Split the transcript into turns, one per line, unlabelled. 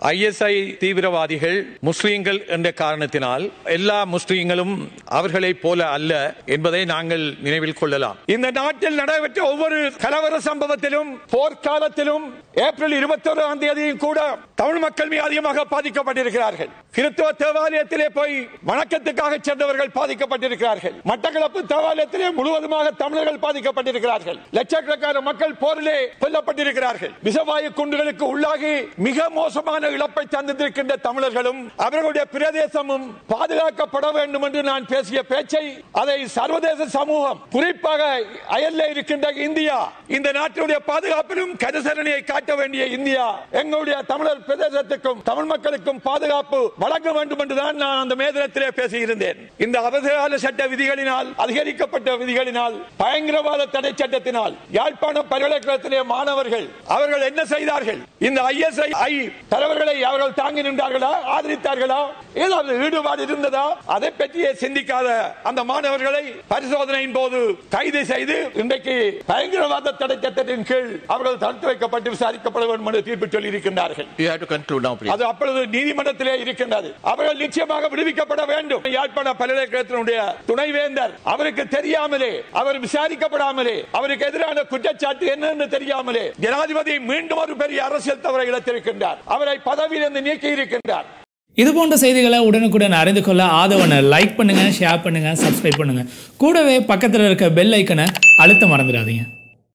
ISI தீவிரவாதிகள் முஸ்லிம்கள் என்ற காரணத்தினால் எல்லா முஸ்லிம்களும் அவர்களைப் போல அல்ல என்பதை நாங்கள் நினைவில் கொள்ளலாம் இந்த நாட்டில் நடைபெற்ற ஒவ்வொரு கலவர சம்பவத்திலும் போர்க்காலத்திலும் ஏப்ரல் இருபத்தி ஓராம் தேதியும் கூட தமிழ் மக்கள் மிக அதிகமாக பாதிக்கப்பட்டிருக்கிறார்கள் கிறிஸ்துவ தேவாலயத்திலே போய் வணக்கத்துக்காக சென்றவர்கள் பாதிக்கப்பட்டிருக்கிறார்கள் மட்டக்களப்பு தேவாலயத்திலே முழுவதுமாக தமிழர்கள் பாதிக்கப்பட்டிருக்கிறார்கள் லட்சக்கணக்கான மக்கள் போரிலே கொல்லப்பட்டிருக்கிறார்கள் விஷவாயு குண்டுகளுக்கு உள்ளாகி மிக மோசமான இழப்பை தந்திருக்கின்ற தமிழர்களும் அவர்களுடைய பிரதேசமும் பாதுகாக்கப்பட வேண்டும் என்று நான் பேசிய பேச்சை அதை சர்வதேச சமூகம் குறிப்பாக அயல்ல இருக்கின்ற இந்தியா இந்த நாட்டினுடைய பாதுகாப்பிலும் கரிசரணையை காட்ட வேண்டிய இந்தியா எங்களுடைய தமிழர் பிரதேசத்துக்கும் தமிழ் மக்களுக்கும் பாதுகாப்பு வழங்க வேண்டும் என்றுதான் நான் அந்த மேதனத்திலே பேசியிருந்தேன் இந்த அவசரகால சட்ட விதிகளினால் அதிகரிக்கப்பட்ட விதிகளினால் பயங்கரவாத தடை சட்டத்தினால் யாழ்ப்பாணம் பல்கலைக்கழகத்திலே மாணவர்கள் அவர்கள் என்ன செய்தார்கள் இந்த ஐஎஸ்ஐ தலைவர்களை அவர்கள் தாங்கி நின்றார்களா ஆதரித்தார்களா ஏதாவது ஈடுபாடு இருந்ததா அதை பற்றியே சிந்திக்காத அந்த மாணவர்களை பரிசோதனையின் போது கைது செய்து இன்றைக்கு பயங்கரவாத தடை சட்டத்தின் கீழ் அவர்கள் தடுத்து வைக்கப்பட்டு விசாரிக்கப்பட வேண்டும் என்று தீர்ப்பு சொல்லி இருக்கின்றார்கள்
You have to conclude now, please.
அது அப்பொழுது நீதிமன்றத்திலே இருக்கின்றது அவர்கள் நிச்சயமாக விடுவிக்கப்பட வேண்டும் யாழ்ப்பாண பல்கலைக்கழகத்தினுடைய துணைவேந்தர் அவருக்கு தெரியாமலே அவர் விசாரிக்கப்படாமலே அவருக்கு எதிரான குற்றச்சாட்டு என்னன்னு தெரியாமலே ஜனாதிபதி மீண்டும் ஒரு பெரிய அரசியல் தவறை இழத்திருக்கின்றார் அவரை பதவியிலிருந்து நீக்கி இருக்கின்றார்
இது போன்ற செய்திகளை உடனுக்குடன் அறிந்து கொள்ள ஆதவனை லைக் பண்ணுங்க ஷேர் பண்ணுங்க சப்ஸ்கிரைப் பண்ணுங்க கூடவே பக்கத்தில் இருக்க பெல் ஐக்கனை அழுத்த மறந்துடாதீங்க